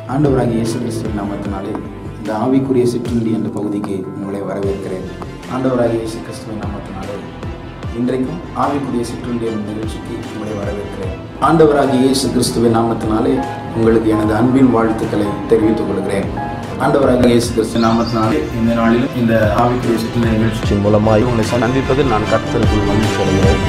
ஆண்டவராகிய இயேசு கிறிஸ்துவின் நாமத்தினாலே இந்த ஆவிக்குரிய சிற்றுண்டி என்ற பகுதிக்கு உங்களை வரவேற்கிறேன் ஆண்டவராகிய இயேசு கிறிஸ்துவின் நாமத்தினாலே இன்றைக்கும் ஆவிக்குரிய சிற்றுண்டி என்ற நிகழ்ச்சிக்கு உங்களை வரவேற்கிறேன் ஆண்டவராகிய இயேசு கிறிஸ்துவின் நாமத்தினாலே உங்களுக்கு எனது அன்பின் வாழ்த்துக்களை தெரிவித்துக் கொள்கிறேன் ஆண்டவராகிய இயேசு கிறிஸ்து நாமத்தினாலே இந்த நாளிலும் இந்த ஆவிக்குரிய சிற்றுண்டி நிகழ்ச்சி நிகழ்ச்சி மூலமாய் உங்களை சந்திப்பதில் நான் கர்த்தருக்குள் மகிழ்ச்சி அடைகிறேன்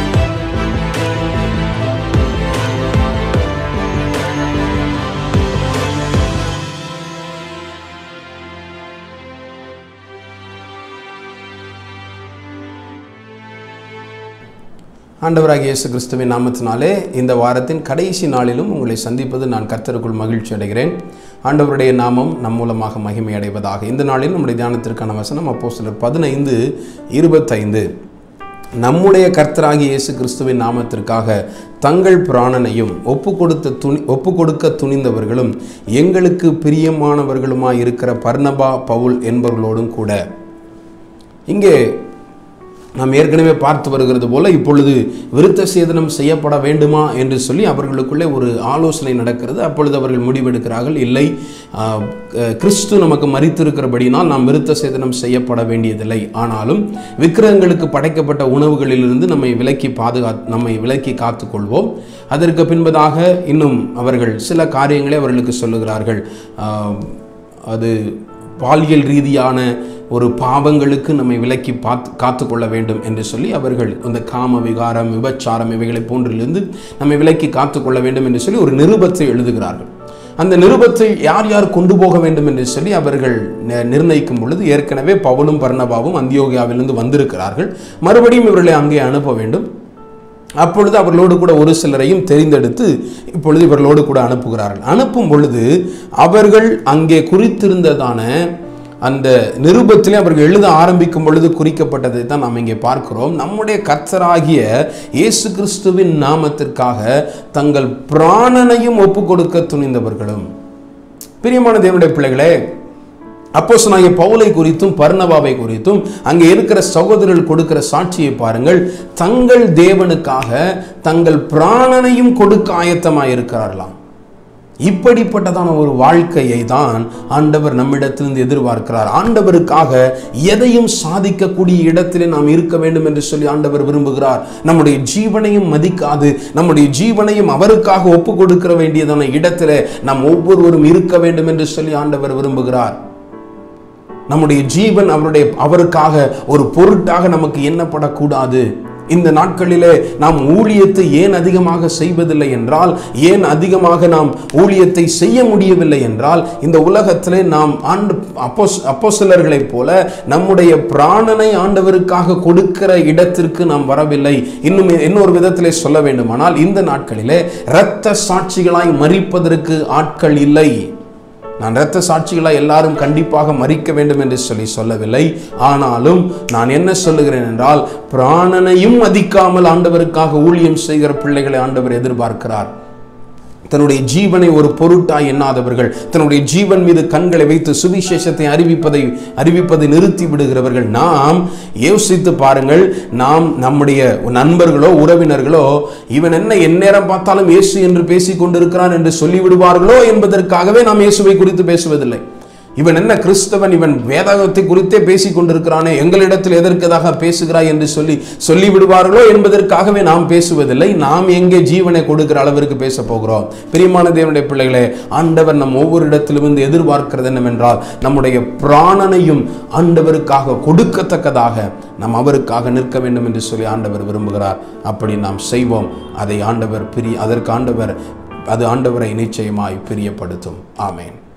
ஆண்டவராகிய இயேசு கிறிஸ்துவின் நாமத்தினாலே இந்த வாரத்தின் கடைசி நாளிலும் உங்களை சந்திப்பது நான் கர்த்தருக்குள் மகிழ்ச்சி அடைகிறேன் ஆண்டவருடைய நாமம் நம் மூலமாக மகிமை அடைவதாக இந்த நாளில் நம்முடைய தியானத்திற்கான வசனம் அப்போ சிலர் பதினைந்து இருபத்தைந்து நம்முடைய கர்த்தராகிய இயேசு கிறிஸ்துவின் நாமத்திற்காக தங்கள் பிராணனையும் ஒப்பு கொடுத்த துணி ஒப்பு கொடுக்க துணிந்தவர்களும் எங்களுக்கு பிரியமானவர்களுமாய் இருக்கிற பர்னபா பவுல் என்பவர்களோடும் கூட இங்கே நாம் ஏற்கனவே பார்த்து வருகிறது போல இப்பொழுது விருத்த சேதனம் செய்யப்பட வேண்டுமா என்று சொல்லி அவர்களுக்குள்ளே ஒரு ஆலோசனை நடக்கிறது அப்பொழுது அவர்கள் முடிவெடுக்கிறார்கள் இல்லை ஆஹ், அஹ், கிறிஸ்து நமக்கு மறித்திருக்கிறபடினால் நாம் விருத்த சேதனம் செய்யப்பட வேண்டியதில்லை ஆனாலும் விக்கிரகங்களுக்கு படைக்கப்பட்ட உணவுகளிலிருந்து நம்மை விலக்கி பாதுகா நம்மை விலக்கி காத்துக்கொள்வோம் அதற்கு பின்பதாக இன்னும் அவர்கள் சில காரியங்களை அவர்களுக்கு சொல்லுகிறார்கள் ஆஹ், அது பாலியல் ரீதியான ஒரு பாவங்களுக்கு நம்மை விலக்கி பார்த்து காத்துக்கொள்ள வேண்டும் என்று சொல்லி அவர்கள் அந்த காம விகாரம் விபச்சாரம் இவைகளை போன்றிலிருந்து நம்மை விலக்கி காத்துக்கொள்ள வேண்டும் என்று சொல்லி ஒரு நிருபத்தை எழுதுகிறார்கள் அந்த நிருபத்தை யார் யார் கொண்டு போக வேண்டும் என்று சொல்லி அவர்கள் நி- நிர்ணயிக்கும் பொழுது ஏற்கனவே பவுலும் பர்ணபாவும் அந்தியோகியாவிலிருந்து வந்திருக்கிறார்கள் மறுபடியும் இவர்களை அங்கே அனுப்ப வேண்டும் அப்பொழுது அவர்களோடு கூட ஒரு சிலரையும் தெரிந்தெடுத்து இப்பொழுது இவர்களோடு கூட அனுப்புகிறார்கள் அனுப்பும் பொழுது அவர்கள் அங்கே குறித்திருந்ததான அந்த நிருபத்திலே அவர்கள் எழுத ஆரம்பிக்கும் பொழுது குறிக்கப்பட்டதை தான் நாம் இங்கே பார்க்கிறோம் நம்முடைய கர்த்தராகிய இயேசு கிறிஸ்துவின் நாமத்திற்காக தங்கள் பிராணனையும் ஒப்பு கொடுக்க துணிந்தவர்களும் பிரியமான தேவனுடைய பிள்ளைகளே அப்போஸ்தலனாகிய பவுலை குறித்தும் பர்ணபாவை குறித்தும் அங்கே இருக்கிற சகோதரர்கள் கொடுக்கிற சாட்சியை பாருங்கள் தங்கள் தேவனுக்காக தங்கள் பிராணனையும் கொடுக்க ஆயத்தமாக இருக்கிறார்களாம் இப்படிப்பட்டதான ஒரு வாழ்க்கையை தான் ஆண்டவர் நம்மிடத்திலிருந்து எதிர்பார்க்கிறார் ஆண்டவருக்காக எதையும் சாதிக்கக்கூடிய இடத்திலே நாம் இருக்க வேண்டும் என்று சொல்லி ஆண்டவர் விரும்புகிறார் நம்முடைய ஜீவனையும் மதிக்காது நம்முடைய ஜீவனையும் அவருக்காக ஒப்பு கொடுக்கிற வேண்டியதான இடத்திலே நாம் ஒவ்வொருவரும் இருக்க வேண்டும் என்று சொல்லி ஆண்டவர் விரும்புகிறார் நம்முடைய ஜீவன் அவருடைய அவருக்காக ஒரு பொருட்டாக நமக்கு எண்ணப்படக்கூடாது இந்த நாட்களிலே நாம் ஊழியத்தை ஏன் அதிகமாக செய்வதில்லை என்றால் ஏன் அதிகமாக நாம் ஊழியத்தை செய்ய முடியவில்லை என்றால் இந்த உலகத்திலே நாம் ஆண்டு அப்போஸ் அப்போஸ்தலர்களைப் போல நம்முடைய பிராணனை ஆண்டவருக்காக கொடுக்கிற இடத்திற்கு நாம் வரவில்லை இன்னும் இன்னொரு விதத்திலே சொல்ல வேண்டுமானால் இந்த நாட்களிலே இரத்த சாட்சிகளாய் மறிப்பதற்கு ஆட்கள் இல்லை நான் இரத்த சாட்சிகளாக எல்லாரும் கண்டிப்பாக மறிக்க வேண்டும் என்று சொல்லி சொல்லவில்லை ஆனாலும் நான் என்ன சொல்லுகிறேன் என்றால் பிராணனையும் மதிக்காமல் ஆண்டவருக்காக ஊழியம் செய்கிற பிள்ளைகளை ஆண்டவர் எதிர்பார்க்கிறார் தன்னுடைய ஜீவனை ஒரு பொருட்டாய் எண்ணாதவர்கள் தன்னுடைய ஜீவன் மீது கண்களை வைத்து சுவிசேஷத்தை அறிவிப்பதை அறிவிப்பதை நிறுத்தி விடுகிறவர்கள் நாம் யோசித்து பாருங்கள் நாம் நம்முடைய நண்பர்களோ உறவினர்களோ இவன் என்ன எந்நேரம் பார்த்தாலும் இயேசு என்று பேசிக் கொண்டிருக்கிறான் என்று சொல்லிவிடுவார்களோ என்பதற்காகவே நாம் இயேசுவை குறித்து பேசுவதில்லை இவன் என்ன கிறிஸ்தவன் இவன் வேதாகத்தை குறித்தே பேசிக் கொண்டிருக்கிறானே எங்களிடத்தில் எதற்கதாக பேசுகிறாய் என்று சொல்லி சொல்லிவிடுவார்களோ என்பதற்காகவே நாம் பேசுவதில்லை நாம் எங்கே ஜீவனை கொடுக்கிற அளவிற்கு பேச போகிறோம் பிரியமான தேவனுடைய பிள்ளைகளே ஆண்டவர் நம் ஒவ்வொரு இடத்திலிருந்து எதிர்பார்க்கிறது என்னவென்றால் நம்முடைய பிராணனையும் ஆண்டவருக்காக கொடுக்கத்தக்கதாக நாம் அவருக்காக நிற்க வேண்டும் என்று சொல்லி ஆண்டவர் விரும்புகிறார் அப்படி நாம் செய்வோம் அதை ஆண்டவர் பிரி அதற்கு ஆண்டவர் அது ஆண்டவரை நிச்சயமாய் பிரியப்படுத்தும் ஆமேன்